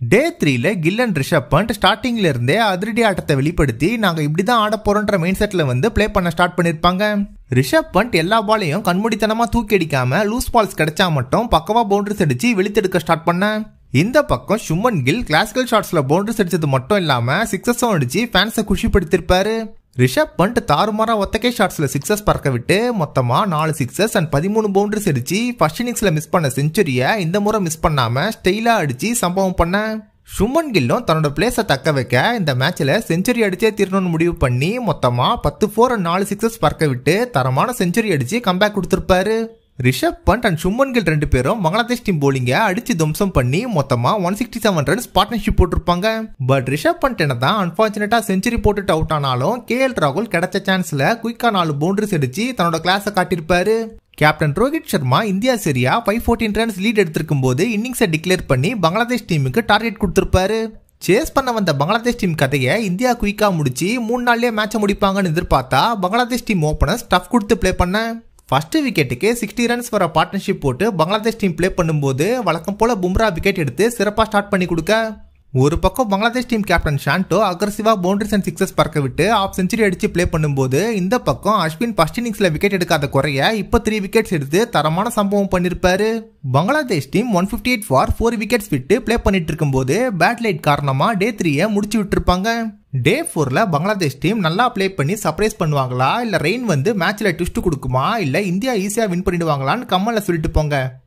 டே த்ரீல கில்லன் ரிஷப் பண்ட் ஸ்டார்டிங்ல இருந்தே அதிரடி ஆட்டத்தை வெளிப்படுத்தி நாங்க இப்படிதான் ஆட போறோன்ற மெயின் செட்ல வந்து ப்ளே பண்ண ஸ்டார்ட் பண்ணிருப்பாங்க ரிஷப் பண்ட் எல்லா பாலையும் கண்மூடித்தனமா தூக்கி அடிக்காம லூஸ் பால்ஸ் கிடைச்சா மட்டும் பக்கவா பவுண்டரிஸ் அடிச்சு வெளித்தெடுக்க ஸ்டார்ட் பண்ண இந்த பக்கம் சுமன் கில் கிளாசிக்கல் ஷாட்ஸ்ல பவுண்டரிஸ் அடிச்சது மட்டும் இல்லாம சிக்ஸஸும் அடிச்சு ஃபேன்ஸை குஷிப்படுத்திருப்பாரு ரிஷப் பண்ட் தாறுமாறா ஒத்தக்கை ஷாட்ஸ்ல சிக்ஸஸ் பறக்க விட்டு மொத்தமா நாலு சிக்ஸஸ் அண்ட் பதிமூணு பவுண்டரிஸ் அடிச்சு ஃபர்ஸ்ட் இன்னிங்ஸ்ல மிஸ் பண்ண செஞ்சுரியை இந்த முறை மிஸ் பண்ணாம ஸ்டைலா அடிச்சு சம்பவம் பண்ண சுமன் கில்லும் தன்னோட பிளேஸை தக்க வைக்க இந்த மேட்ச்ல செஞ்சுரி அடிச்சே தீரணும்னு முடிவு பண்ணி மொத்தமா பத்து ஃபோர் அண்ட் நாலு சிக்ஸஸ் பறக்க விட்டு தரமான செஞ்சுரி அடிச்சு கம்பேக் கொடுத்திருப்பாரு ரிஷப் பண்ட் அண்ட் சுமன் கில் ரெண்டு பேரும் பங்களாதேஷ் டீம் போலிங்க அடிச்சு துவம்சம் பண்ணி மொத்தமா one sixty seven runs partnership போட்டிருப்பாங்க பட் ரிஷப் பண்ட் என்ன தான் அன்பார்ச்சுனேட்டா செஞ்சுரி போட்டுட்டு அவுட் ஆனாலும் கே எல் ராகுல் கிடைச்ச சான்ஸ்ல குயிக்கா நாலு பவுண்டரிஸ் அடிச்சு தன்னோட கிளாஸை காட்டியிருப்பாரு கேப்டன் ரோஹித் சர்மா இந்தியா சரியா ஃபைவ் ஃபோர்டீன் ரன்ஸ் லீட் எடுத்திருக்கும் போது இன்னிங்ஸை டிக்ளேர் பண்ணி பங்களாதேஷ் டீமுக்கு டார்கெட் கொடுத்திருப்பாரு சேஸ் பண்ண வந்த பங்களாதேஷ் டீம் கதையை இந்தியா குயிக்கா முடிச்சு மூணு நாள்லயே மேட்சை முடிப்பாங்கன்னு எதிர்பார்த்தா பங்களாதேஷ் டீம் ஓப்பனர் ஸ்டஃப் கொடுத்து ப்ளே பண்ண ஃபர்ஸ்ட் விக்கெட்டுக்கு சிக்ஸ்டி ரன்ஸ் வர பார்ட்னர்ஷிப் போட்டு பங்களாதேஷ் டீம் ப்ளே பண்ணும்போது வழக்கம் போல பும்ரா விக்கெட் எடுத்து சிறப்பாக ஸ்டார்ட் பண்ணி கொடுக்க ஒரு பக்கம் பங்களாதேஷ் டீம் கேப்டன் ஷாண்டோ அக்ரஸிவா பவுண்டரிஸ் அண்ட் சிக்ஸஸ் பறக்க விட்டு ஆஃப் செஞ்சுரி அடிச்சு ப்ளே பண்ணும்போது இந்த பக்கம் அஸ்வின் ஃபர்ஸ்ட் இன்னிங்ஸ்ல விக்கெட் எடுக்காத குறைய இப்போ த்ரீ விக்கெட்ஸ் எடுத்து தரமான சம்பவம் பண்ணிருப்பாரு Bangladesh team one fifty eight for four wickets விட்டு ப்ளே பண்ணிட்டு இருக்கும்போது பேட் லைட் காரணமா டே த்ரீயை முடிச்சு விட்டுருப்பாங்க டே ஃபோர்ல பங்களாதேஷ் டீம் நல்லா ப்ளே பண்ணி சர்ப்ரைஸ் பண்ணுவாங்களா இல்ல ரெயின் வந்து மேட்ச்ல ட்விஸ்ட் கொடுக்குமா இல்ல இந்தியா ஈஸியா வின் பண்ணிடுவாங்களான்னு கம்மல்ல சொல்லிட்டு போங்க